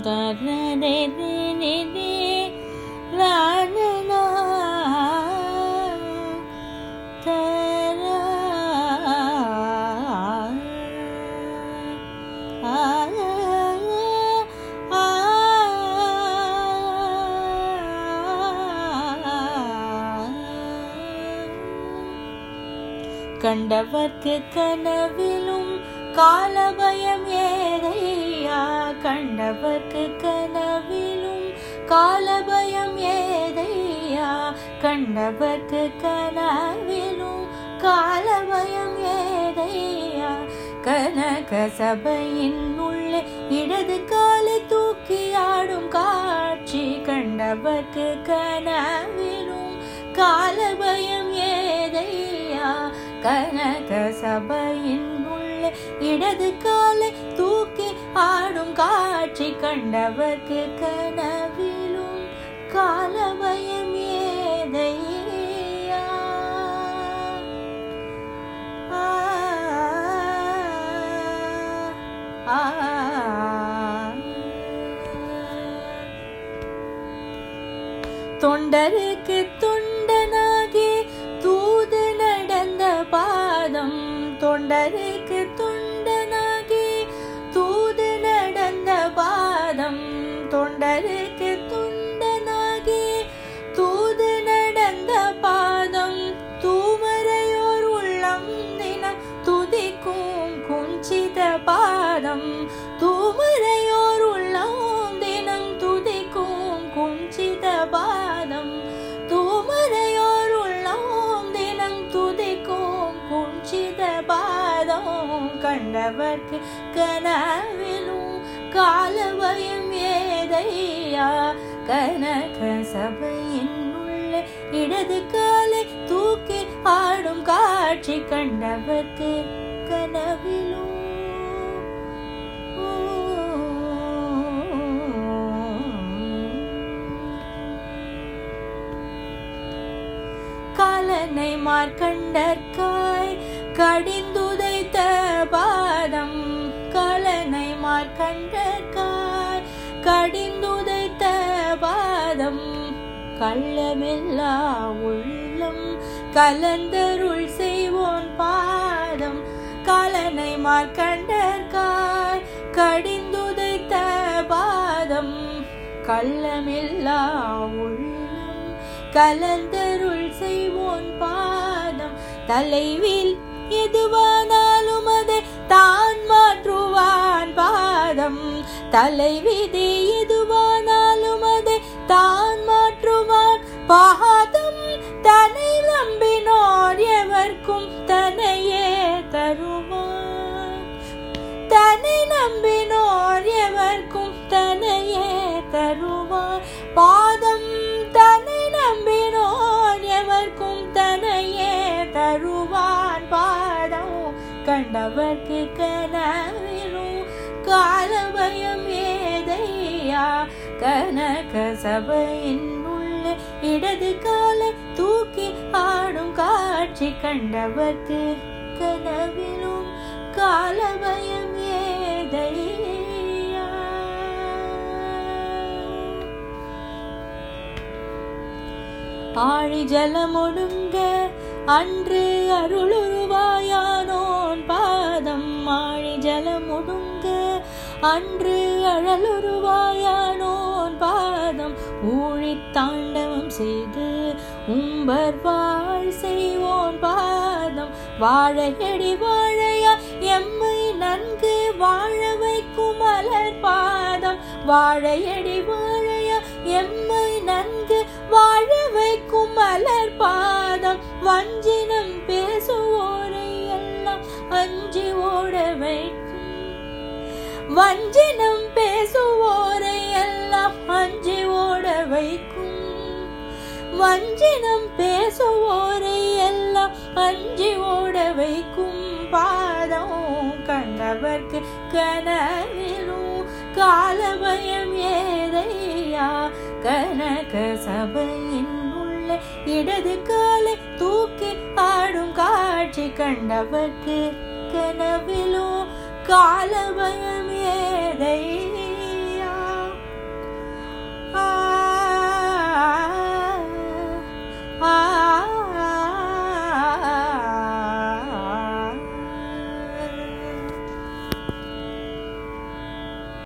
தரதே நிதி லானனா தரா ஆ ஆ கண்டவர்க்கு கனவிலும் காலபயம் ஏதையா கண்டவர்க்கு கனவிலும் காலபயம் ஏதையா கண்டவர்க்கு கனவிலும் காலபயம் ஏதையா கனக சபையின் உள்ளே இடது காலை தூக்கி ஆடும் காட்சி கண்டவர்க்கு கனவிலும் காலபயம் ஏதையா கனக சபையின் உள்ளே இடது காலை தூக்கி ஆடும் காட்சி கண்டவர்க்கு கனவிலும் காலபயம் ஏதையா ஆ ஆ தொண்டருக்கு தொண்டனாகி தூது நடந்த பாதம் தொண்டருக்கு தொண்டனாகி தூது நடந்த பாதம் தொண்டருக்கு தொண்டனாகி தூது நடந்த பாதம் தூமரையோர் உள்ளம் தினம் துதிக்கும் குஞ்சித பாதம் தூமரையோர் உள்ளம் தினம் துதிக்கும் குஞ்சித பாதம் தூமரையோர் உள்ளம் தினம் துதிக்கும் குஞ்சித பாதம் கண்டவர்க்கு கனவிலும் காலபயம் ஏதையா கனக சபையின் உள்ள இடது காலை தூக்கி ஆடும் காட்சி கண்டவர்க்கு கனவிலும் காலனை மார்க்கண்டற்காய் கடிந்துதைத்த பாதம் காலனை மார்க்கண்டற்காய் கடிந்துதைத்த பாதம் கள்ளமில்லா உள்ளம் கலந்தருள் செய்வோன் பாதம் காலனை மார்க்கண்டற்காய் கடிந்துதைத்த பாதம் கள்ளமில்லா உள்ளம் கலந்தருள் செய்வோன் பாதம் தலைவில் எதுவானாலும் அதை தான் மாற்றுவான் பாதம் தலைவிதி எதுவானாலும் அதை தான் மாற்றுவான் பாதம் தன்னை நம்பினோர் எவர்க்கும் தன்னையே தருவான் தன்னை நம்பினோர் எவர்க்கும் தன்னையே தருவான் பாதம் தன்னை நம்பினோர் எவர்க்கும் தன்னையே தருவான் பாதம் கண்டவர்க்கு கனவிலும் காலபயம் ஏதையா கனக சபையின் உள்ள இடது காலை தூக்கி ஆடும் காட்சி கண்டவர்க்கு கனவிலும் காலபயம் ஏதையா ஆழி ஜலமொடுங்க அன்று அருளுருவாயானோன் பாதம் ஆழி ஜலமொடுங்க அன்று அழலுருவாயானோன் பாதம் ஊழித் தாண்டவம் செய்து உம்பர் வாழ் செய்வோன் பாதம் வாழையடி வாழையா எம்மை நன்கு வாழ வைக்கும் மலர் பாதம் வாழையடி வாழையா எம்மை நன்கு வாழ வைக்கும் மலர் பாதம் வஞ்சினம் பேசுவோரை எல்லாம் அஞ்சி ஓட வைக்கும் வஞ்சினம் பேசுவோரை எல்லாம் அஞ்சி ஓட வைக்கும் வஞ்சினம் பேசுவோரை எல்லாம் அஞ்சி ஓட வைக்கும் பாதம் கண்டவர்க்கு கனவிலும் காலபயம் ஏதையா கனக சபையின் உள்ள இடது காலை தூக்கி ஆடும் காட்சி கண்டவர்க்கு கனவிலும் காலபயம்